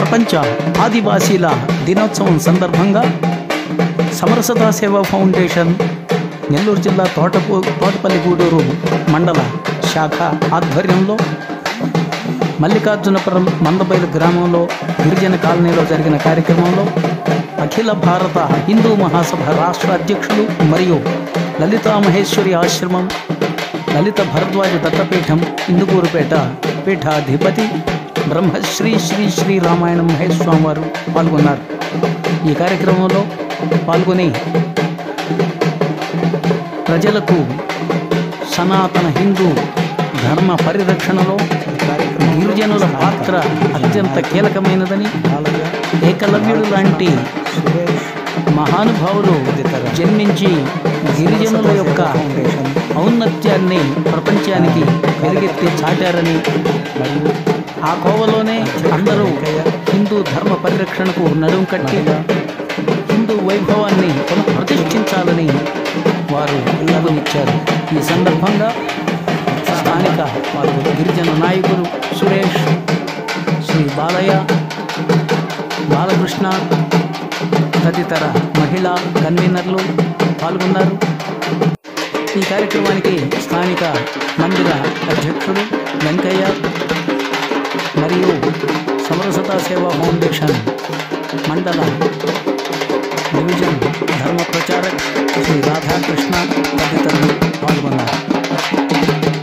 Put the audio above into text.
ప్రపంచ ఆదివాసీల దినోత్సవం సందర్భంగా సమరసతా సేవా ఫౌండేషన్ నెల్లూరు జిల్లా తోటపు తోటపల్లి గూడూరు మండల శాఖ ఆధ్వర్యంలో మల్లికార్జునపురం మందబైలు గ్రామంలో గిరిజన కాలనీలో జరిగిన కార్యక్రమంలో అఖిల భారత హిందూ మహాసభ రాష్ట్ర అధ్యక్షులు మరియు లలితా మహేశ్వరి ఆశ్రమం లలిత భరద్వాజ దత్తపీఠం ఇందుకూరుపేట పీఠాధిపతి బ్రహ్మశ్రీ శ్రీ శ్రీ రామాయణ మహేష్ స్వామి వారు పాల్గొన్నారు ఈ కార్యక్రమంలో పాల్గొని ప్రజలకు సనాతన హిందూ ధర్మ పరిరక్షణలో గిరిజనుల పాత్ర అత్యంత కీలకమైనదని ఏకలవ్యుడు లాంటి మహానుభావులు జన్మించి గిరిజనుల యొక్క ఔన్నత్యాన్ని ప్రపంచానికి వెలుగెత్తి చాటారని ఆ కోవలోనే అందరూ హిందూ ధర్మ పరిరక్షణకు నడుం కట్టి హిందూ వైభవాన్ని పునఃప్రతిష్ఠించాలని వారు పిలుపునిచ్చారు ఈ సందర్భంగా స్థానిక వారు గిరిజన నాయకులు సురేష్ శ్రీ బాలయ్య బాలకృష్ణ తదితర మహిళా కన్వీనర్లు పాల్గొన్నారు ఈ కార్యక్రమానికి స్థానిక మందిర అధ్యక్షుడు వెంకయ్య మరియు సమరసతా సేవా ఫౌండేషన్ మండల డివిజన్ ధర్మ ప్రచారక్ శ్రీ రాధాకృష్ణ తదితరులు పాల్గొన్నారు